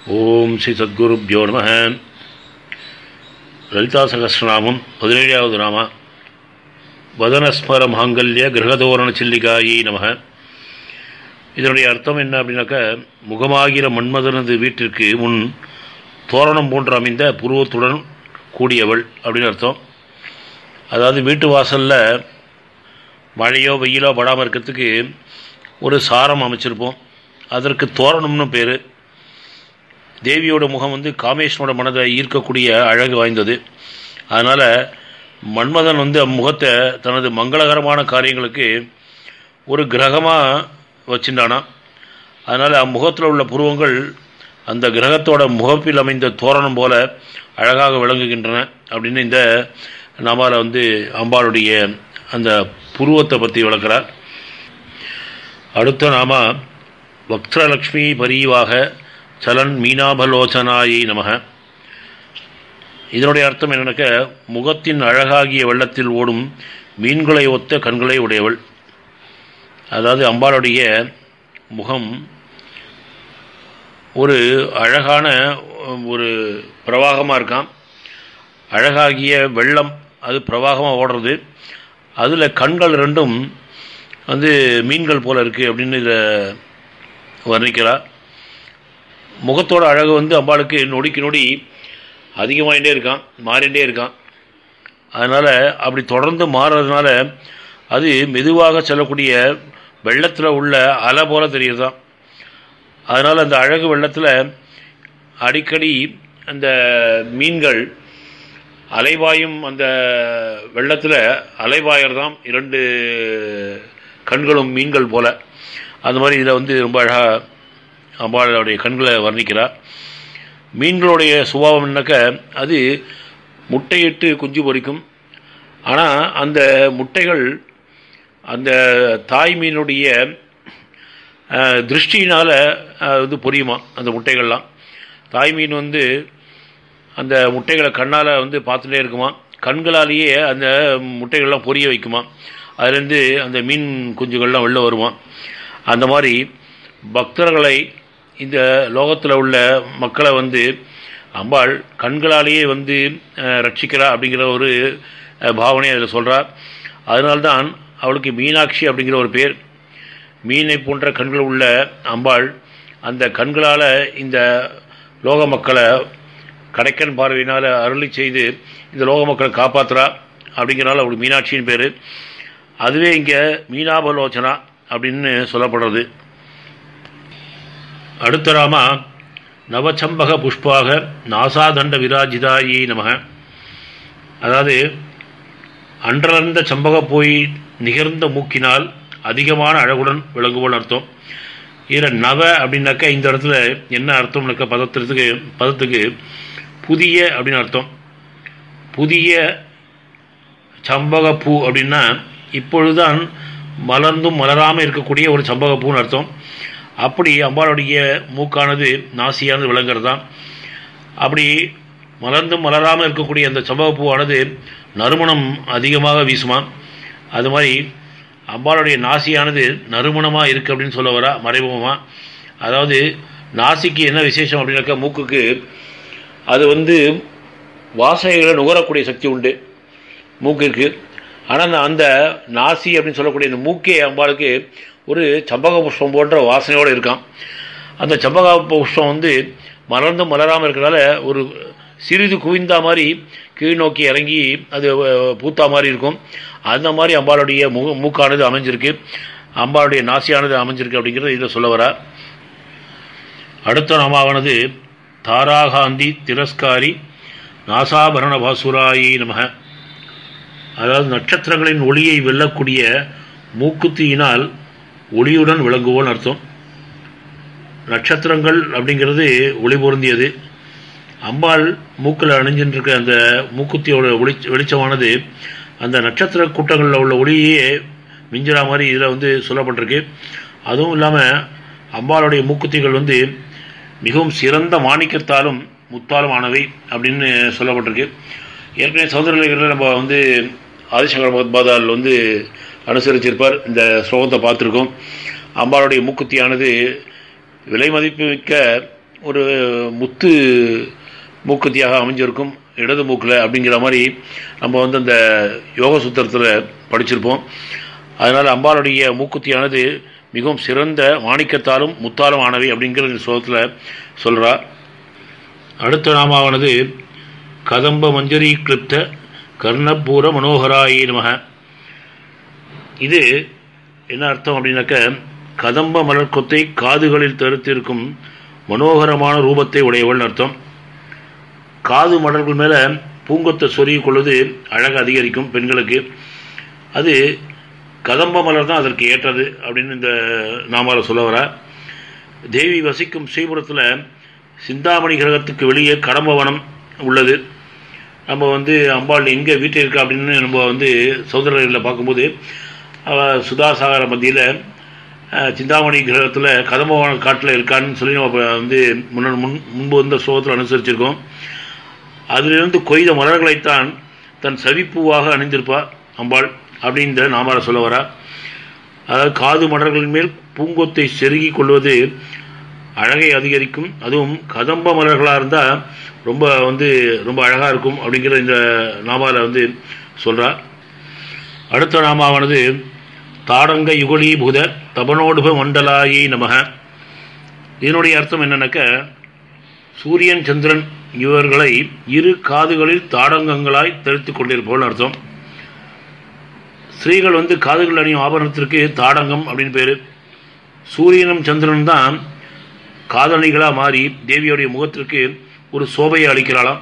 ஓம் ஸ்ரீ சத்குருப்யோ நம லலிதா சகசிரநாமம் பதினேழாவது நாமா வதனஸ்மர மாங்கல்ய கிரகதோரண சில்லிகாயி நம இதனுடைய அர்த்தம் என்ன அப்படின்னாக்கா முகமாகிற மன்மதனது வீட்டிற்கு முன் தோரணம் போன்று அமைந்த புருவத்துடன் கூடியவள் அப்படின்னு அர்த்தம் அதாவது வீட்டு வாசலில் மழையோ வெயிலோ படாமல் இருக்கிறதுக்கு ஒரு சாரம் அமைச்சிருப்போம் அதற்கு தோரணம்னு பேர் தேவியோட முகம் வந்து காமேஸ்வரோட மனதை ஈர்க்கக்கூடிய அழகு வாய்ந்தது அதனால் மன்மதன் வந்து அம்முகத்தை தனது மங்களகரமான காரியங்களுக்கு ஒரு கிரகமாக வச்சுட்டானா அதனால் அம்முகத்தில் உள்ள புருவங்கள் அந்த கிரகத்தோட முகப்பில் அமைந்த தோரணம் போல அழகாக விளங்குகின்றன அப்படின்னு இந்த நாமால் வந்து அம்பாளுடைய அந்த புருவத்தை பற்றி விளக்குறார் அடுத்த நாம வக்ரலக்ஷ்மி பரிவாக சலன் மீனாபலோச்சனாயை நமக இதனுடைய அர்த்தம் என்னன்னாக்க முகத்தின் அழகாகிய வெள்ளத்தில் ஓடும் மீன்களை ஒத்த கண்களை உடையவள் அதாவது அம்பாளுடைய முகம் ஒரு அழகான ஒரு பிரவாகமாக இருக்கான் அழகாகிய வெள்ளம் அது பிரவாகமாக ஓடுறது அதில் கண்கள் ரெண்டும் வந்து மீன்கள் போல இருக்குது அப்படின்னு இதை வர்ணிக்கிறார் முகத்தோட அழகு வந்து அம்பாளுக்கு நொடிக்கு நொடி அதிகமாகிட்டே இருக்கான் மாறிண்டே இருக்கான் அதனால் அப்படி தொடர்ந்து மாறுறதுனால அது மெதுவாக செல்லக்கூடிய வெள்ளத்தில் உள்ள அலை போல தெரியுதுதான் அதனால் அந்த அழகு வெள்ளத்தில் அடிக்கடி அந்த மீன்கள் அலைவாயும் அந்த வெள்ளத்தில் அலைவாயர்தான் இரண்டு கண்களும் மீன்கள் போல அந்த மாதிரி இதில் வந்து ரொம்ப அழகாக அம்பாளுடைய கண்களை வர்ணிக்கிறார் மீன்களுடைய சுபாவம் என்னக்க அது முட்டையிட்டு குஞ்சு பொறிக்கும் ஆனால் அந்த முட்டைகள் அந்த தாய் மீனுடைய திருஷ்டினால் வந்து பொரியுமா அந்த முட்டைகள்லாம் தாய் மீன் வந்து அந்த முட்டைகளை கண்ணால் வந்து பார்த்துட்டே இருக்குமா கண்களாலேயே அந்த முட்டைகள்லாம் பொரிய வைக்குமா அதுலேருந்து அந்த மீன் குஞ்சுகள்லாம் வெளில வருமா அந்த மாதிரி பக்தர்களை இந்த லோகத்தில் உள்ள மக்களை வந்து அம்பாள் கண்களாலேயே வந்து ரட்சிக்கிறா அப்படிங்கிற ஒரு பாவனை அதில் சொல்கிறார் அதனால்தான் அவளுக்கு மீனாட்சி அப்படிங்கிற ஒரு பேர் மீனை போன்ற கண்கள் உள்ள அம்பாள் அந்த கண்களால் இந்த லோக மக்களை கடைக்கன் பார்வையினால் அருளி செய்து இந்த லோக மக்களை காப்பாற்றுறா அப்படிங்கிறனால அவளுக்கு மீனாட்சின்னு பேர் அதுவே இங்கே மீனாபலோச்சனா அப்படின்னு சொல்லப்படுறது அடுத்த ராமா நவச்சம்பக புஷ்பாக நாசாதண்ட விராஜிதாயி நமக அதாவது அன்றலர்ந்த சம்பக போய் நிகர்ந்த மூக்கினால் அதிகமான அழகுடன் விளங்குவோன்னு அர்த்தம் இதில் நவ அப்படின்னாக்கா இந்த இடத்துல என்ன அர்த்தம்னாக்கா பதத்துறதுக்கு பதத்துக்கு புதிய அப்படின்னு அர்த்தம் புதிய சம்பகப்பூ அப்படின்னா இப்பொழுதுதான் மலர்ந்தும் மலராமல் இருக்கக்கூடிய ஒரு சம்பகப்பூன்னு அர்த்தம் அப்படி அம்பாளுடைய மூக்கானது நாசியானது விளங்குறது தான் அப்படி மலர்ந்தும் மலராமல் இருக்கக்கூடிய அந்த சம்பகப்பூவானது நறுமணம் அதிகமாக வீசுமா அது மாதிரி அம்பாளுடைய நாசியானது நறுமணமாக இருக்குது அப்படின்னு சொல்ல வரா மறைமுகமாக அதாவது நாசிக்கு என்ன விசேஷம் அப்படின்னாக்கா மூக்குக்கு அது வந்து வாசனைகளை நுகரக்கூடிய சக்தி உண்டு மூக்கிற்கு ஆனால் அந்த நாசி அப்படின்னு சொல்லக்கூடிய இந்த மூக்கே அம்பாளுக்கு ஒரு சம்பக புஷ்பம் போன்ற வாசனையோடு இருக்கான் அந்த சம்பக புஷ்பம் வந்து மலர்ந்து மலராமல் இருக்கிறனால ஒரு சிறிது குவிந்தா மாதிரி கீழ் நோக்கி இறங்கி அது பூத்தா மாதிரி இருக்கும் அந்த மாதிரி அம்பாளுடைய மு மூக்கானது அமைஞ்சிருக்கு அம்பாளுடைய நாசியானது அமைஞ்சிருக்கு அப்படிங்கிறது இதில் சொல்ல வர அடுத்த நாமாவானது தாராகாந்தி திரஸ்காரி நாசாபரண பாசுராயி நமக அதாவது நட்சத்திரங்களின் ஒளியை வெல்லக்கூடிய மூக்குத்தியினால் ஒளியுடன் விளங்குவோன்னு அர்த்தம் நட்சத்திரங்கள் அப்படிங்கிறது ஒளி பொருந்தியது அம்பாள் மூக்கில் அணிஞ்சின்றிருக்க அந்த மூக்குத்தியோட ஒளி வெளிச்சமானது அந்த நட்சத்திர கூட்டங்களில் உள்ள ஒளியே மிஞ்சிற மாதிரி இதில் வந்து சொல்லப்பட்டிருக்கு அதுவும் இல்லாமல் அம்பாளுடைய மூக்குத்திகள் வந்து மிகவும் சிறந்த மாணிக்கத்தாலும் முத்தாலும் ஆனவை அப்படின்னு சொல்லப்பட்டிருக்கு ஏற்கனவே சௌந்தரலிகரில் நம்ம வந்து ஆதிசங்கர பகவத்பாதால் வந்து அனுசரிச்சிருப்பார் இந்த ஸ்லோகத்தை பார்த்துருக்கோம் அம்பாளுடைய மூக்குத்தியானது விலை மதிப்புமிக்க ஒரு முத்து மூக்குத்தியாக அமைஞ்சிருக்கும் இடது மூக்கில் அப்படிங்கிற மாதிரி நம்ம வந்து அந்த யோக சூத்திரத்தில் படிச்சிருப்போம் அதனால் அம்பாளுடைய மூக்குத்தியானது மிகவும் சிறந்த மாணிக்கத்தாலும் முத்தாலும் ஆனவை அப்படிங்கிற இந்த ஸ்லோகத்தில் சொல்கிறா அடுத்த நாமாவானது கதம்ப மஞ்சரி கிளிப்த கர்ணபூர மனோகராயி நமக இது என்ன அர்த்தம் அப்படின்னாக்க கதம்ப மலர் கொத்தை காதுகளில் தடுத்திருக்கும் மனோகரமான ரூபத்தை உடையவள்னு அர்த்தம் காது மலர்கள் மேலே பூங்கொத்தை சொருகிக் கொள்வது அழகு அதிகரிக்கும் பெண்களுக்கு அது கதம்ப மலர் தான் அதற்கு ஏற்றது அப்படின்னு இந்த நாமால சொல்ல வர தேவி வசிக்கும் ஸ்ரீபுரத்தில் சிந்தாமணி கிரகத்துக்கு வெளியே கடம்பவனம் உள்ளது நம்ம வந்து அம்பாள் எங்கே வீட்டில் இருக்கா அப்படின்னு நம்ம வந்து சௌதரில் பார்க்கும்போது அவ சுதாசாகர மத்தியில் சிந்தாமணி கிரகத்தில் கதம்பவன காட்டில் இருக்கான்னு சொல்லி நம்ம இப்ப வந்து முன்ன முன் முன்பு வந்த ஸ்லோகத்தில் அனுசரிச்சிருக்கோம் அதிலிருந்து கொய்த மலர்களைத்தான் தன் சவிப்பூவாக அணிந்திருப்பா அம்பாள் அப்படின்ற நாமார சொல்ல வரா அதாவது காது மலர்களின் மேல் பூங்கொத்தை செருகி கொள்வது அழகை அதிகரிக்கும் அதுவும் கதம்ப மலர்களாக இருந்தால் ரொம்ப வந்து ரொம்ப அழகாக இருக்கும் அப்படிங்கிற இந்த நாமால வந்து சொல்கிறா அடுத்த நாமாவானது தாடங்க யுகலீபூத தபனோடுப மண்டலாயி நமக இதனுடைய அர்த்தம் என்னன்னாக்க சூரியன் சந்திரன் இவர்களை இரு காதுகளில் தாடங்கங்களாய் தரித்துக் கொண்டிருப்போம்னு அர்த்தம் ஸ்திரீகள் வந்து காதுகள் அணியும் ஆபரணத்திற்கு தாடங்கம் அப்படின்னு பேர் சூரியனும் சந்திரனும் தான் காதணிகளாக மாறி தேவியோடைய முகத்திற்கு ஒரு சோபையை அளிக்கிறாளாம்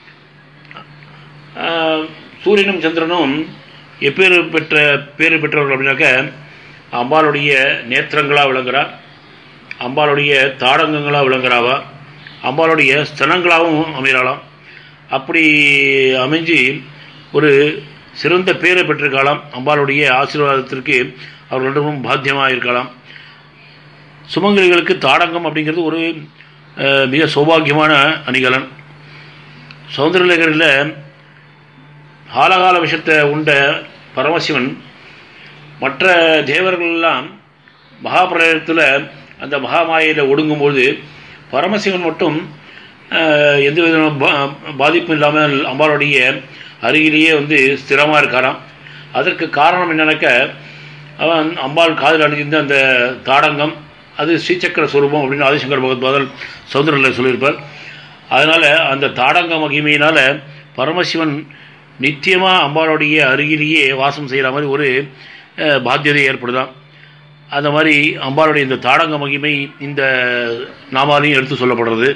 ஆஹ், சூரியனும் சந்திரனும் எப்பேர் பெற்ற பேர் பெற்றவர்கள் அப்படின்னாக்க அம்பாளுடைய நேத்திரங்களாக விளங்குறா அம்பாளுடைய தாடங்கங்களாக விளங்குறாவா அம்பாளுடைய ஸ்தனங்களாகவும் அமைகிறாளாம் அப்படி அமைஞ்சு ஒரு சிறந்த பேரை பெற்றிருக்கலாம் அம்பாளுடைய ஆசீர்வாதத்திற்கு அவர்கள் ரெண்டும் பாத்தியமாக இருக்கலாம் சுமங்கலிகளுக்கு தாடங்கம் அப்படிங்கிறது ஒரு அஹ், மிக சௌபாகியமான அணிகலன் சௌந்தரலேகரில் ஆலகால விஷத்தை உண்ட பரமசிவன் மற்ற தேவர்கள் எல்லாம் மகாபிரளயத்தில் அந்த மகாமாயையில் ஒடுங்கும்போது பரமசிவன் மட்டும் அஹ், எந்த விதமான பா- பாதிப்பும் இல்லாமல் அம்பாளுடைய அருகிலேயே வந்து ஸ்திரமாக இருக்காராம் அதற்கு காரணம் என்னன்னாக்க அவன் அம்பாள் காதில் அணிஞ்சிருந்த அந்த தாடங்கம் அது ஸ்ரீசக்கர ஸ்வரூபம் அப்படின்னு ஆதிசங்கர் பகவத்பாதல் சௌந்தரில் சொல்லியிருப்பார் அதனால் அந்த தாடங்க மகிமையினால் பரமசிவன் நித்தியமாக அம்பாளுடைய அருகிலேயே வாசம் செய்கிற மாதிரி ஒரு அஹ், பாத்தியதை ஏற்படுதாம் அந்த மாதிரி அம்பாளுடைய இந்த தாடங்க மகிமை இந்த நாமாலையும் எடுத்து சொல்லப்படுறது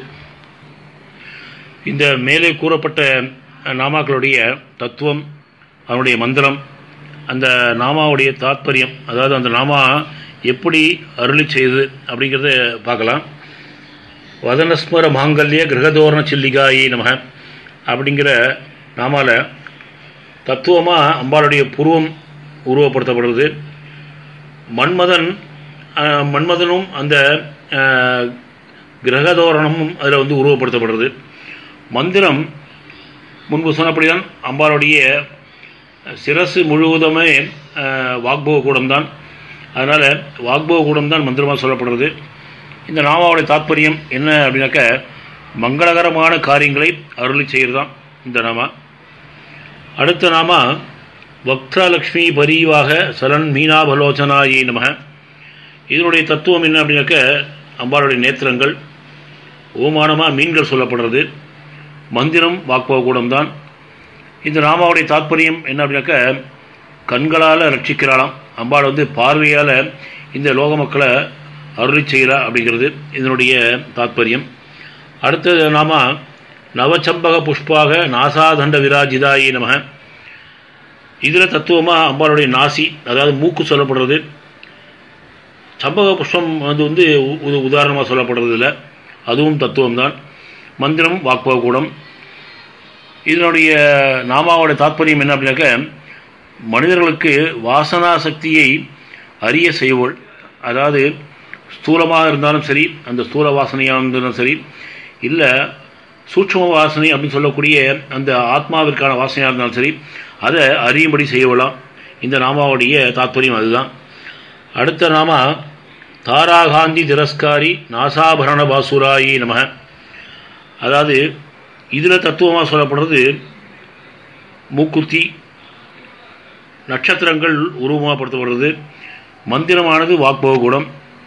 இந்த மேலே கூறப்பட்ட நாமாக்களுடைய தத்துவம் அதனுடைய மந்திரம் அந்த நாமாவுடைய தாத்பரியம் அதாவது அந்த நாமா எப்படி அருளி செய்யுது அப்படிங்கிறத பார்க்கலாம் வதனஸ்மர மாங்கல்ய கிரகதோரண சில்லிகாயி நம அப்படிங்கிற நாமால தத்துவமாக அம்பாளுடைய புருவம் உருவப்படுத்தப்படுறது மன்மதன் அஹ், மன்மதனும் அந்த அஹ், கிரகதோரணமும் அதில் வந்து உருவப்படுத்தப்படுறது மந்திரம் முன்பு சொன்னபடிதான் அம்பாளுடைய சிரசு முழுவதுமே அஹ், வாக்போக கூடம்தான் அதனால் வாக்போக கூடம்தான் மந்திரமாக சொல்லப்படுறது இந்த நாமாவுடைய தாத்பரியம் என்ன அப்படின்னாக்க மங்களகரமான காரியங்களை அருளி செய்கிறதான் இந்த நாமா அடுத்த நாமா வக்ரலக்ஷ்மி பரிவாக சலன் மீனாபலோச்சனாயி நம இதனுடைய தத்துவம் என்ன அப்படின்னாக்க அம்பாளுடைய நேத்திரங்கள் ஓமானமாக மீன்கள் சொல்லப்படுறது மந்திரம் வாக்போகூடம் தான் இந்த நாமாவுடைய தாத்பரியம் என்ன அப்படின்னாக்க கண்களால் ரட்சிக்கிறாளாம் அம்பாள் வந்து பார்வையால் இந்த லோக மக்களை அருளி செய்கிறா அப்படிங்கிறது இதனுடைய தாத்பரியம் அடுத்தது நாம நவச்சம்பக புஷ்பாக நாசாதண்ட விராஜிதாயி நம இதில் தத்துவமாக அம்பாளுடைய நாசி அதாவது மூக்கு சொல்லப்படுறது சம்பக புஷ்பம் அது வந்து உ- உதாரணமாக சொல்லப்படுறது இல்லை அதுவும் தத்துவம் தான் மந்திரம் வாக்பகூடம் இதனுடைய நாமாவோட தாத்பரியம் என்ன அப்படின்னாக்க மனிதர்களுக்கு வாசனா சக்தியை அறிய செய்வோள் அதாவது ஸ்தூலமாக இருந்தாலும் சரி அந்த ஸ்தூல வாசனையாக இருந்தாலும் சரி இல்லை சூட்சும வாசனை அப்படின்னு சொல்லக்கூடிய அந்த ஆத்மாவிற்கான வாசனையாக இருந்தாலும் சரி அதை அறியும்படி செய்யவலாம் இந்த நாமாவுடைய தாத்பரியம் அதுதான் அடுத்த நாமா தாராகாந்தி திரஸ்காரி நாசாபரண பாசுராயி நம அதாவது இதில் தத்துவமாக சொல்லப்படுறது மூக்குத்தி நட்சத்திரங்கள் உருவமாகப்படுத்தப்படுறது மந்திரமானது வாக்போகுடம்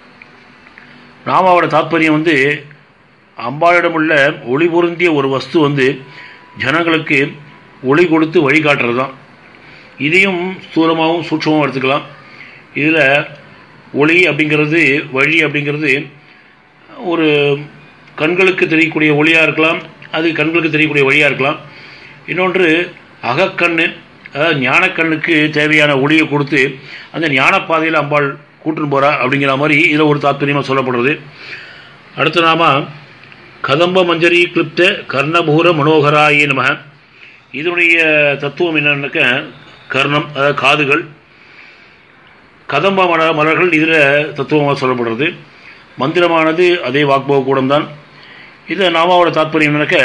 நாமாவோட தாத்பரியம் வந்து அம்பாளிடமுள்ள ஒளி பொருந்திய ஒரு வஸ்து வந்து ஜனங்களுக்கு ஒளி கொடுத்து வழிகாட்டுறது தான் இதையும் ஸ்தூலமாகவும் சூட்சமாகவும் எடுத்துக்கலாம் இதில் ஒளி அப்படிங்கிறது வழி அப்படிங்கிறது ஒரு கண்களுக்கு தெரியக்கூடிய ஒளியாக இருக்கலாம் அது கண்களுக்கு தெரியக்கூடிய வழியாக இருக்கலாம் இன்னொன்று அகக்கண்ணு அதாவது ஞானக்கண்ணுக்கு தேவையான ஒளியை கொடுத்து அந்த ஞானப்பாதையில் அம்பாள் கூட்டுன்னு போகிறா அப்படிங்கிற மாதிரி இதில் ஒரு தாத்பரியமாக சொல்லப்படுறது அடுத்த நாம கதம்ப மஞ்சரி கிளிப்த கர்ணபூர மனோகராயி நம இதனுடைய தத்துவம் என்னன்னாக்க கர்ணம் அதாவது காதுகள் கதம்ப மல மலர்கள் இதில் தத்துவமாக சொல்லப்படுறது மந்திரமானது அதே வாக்போக கூடம்தான் இது நாமாவோட தாத்பரியம் என்னன்னாக்க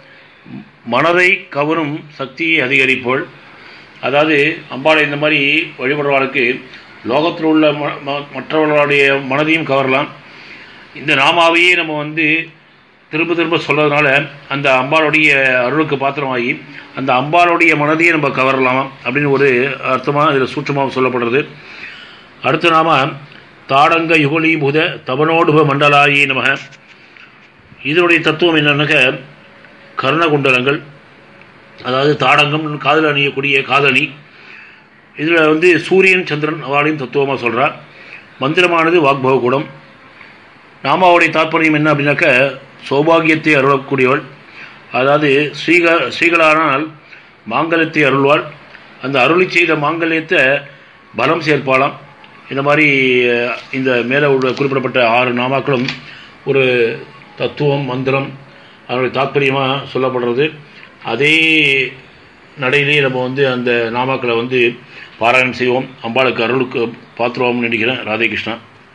மனதை கவரும் சக்தியை அதிகரிப்போள் அதாவது அம்பாளை இந்த மாதிரி வழிபடுறவாளுக்கு லோகத்தில் உள்ள ம- ம- மற்றவர்களுடைய மனதையும் கவரலாம் இந்த நாமாவையே நம்ம வந்து திரும்ப திரும்ப சொல்றதுனால அந்த அம்பாளுடைய அருளுக்கு பாத்திரமாகி அந்த அம்பாளுடைய மனதையே நம்ம கவரலாம் அப்படின்னு ஒரு அர்த்தமாக இதில் சூட்சமாக சொல்லப்படுறது அடுத்து நாம தாடங்க யுகலி புத தவனோடுப மண்டலாயி நமக இதனுடைய தத்துவம் என்னன்னாக்க கர்ணகுண்டலங்கள் அதாவது தாடங்கம் காதல் அணியக்கூடிய காதணி இதில் வந்து சூரியன் சந்திரன் அவளையும் தத்துவமாக சொல்கிறார் மந்திரமானது வாக்பவகுடம் நாமாவுடைய தாற்பயம் என்ன அப்படின்னாக்க சௌபாகியத்தை அருளக்கூடியவள் அதாவது ஸ்ரீக ஸ்ரீகளானால் மாங்கல்யத்தை அருள்வாள் அந்த அருளி செய்த மாங்கல்யத்தை பலம் சேர்ப்பாளாம் இந்த மாதிரி அஹ், இந்த மேலே உள்ள குறிப்பிடப்பட்ட ஆறு நாமாக்களும் ஒரு தத்துவம் மந்திரம் அதனுடைய தாற்பயமாக சொல்லப்படுறது அதே நடையிலே நம்ம வந்து அந்த நாமாக்களை வந்து பாராயணம் செய்வோம் அம்பாளுக்கு அருளுக்கு பாத்துருவோம்னு நினைக்கிறேன் ராதே கிருஷ்ணா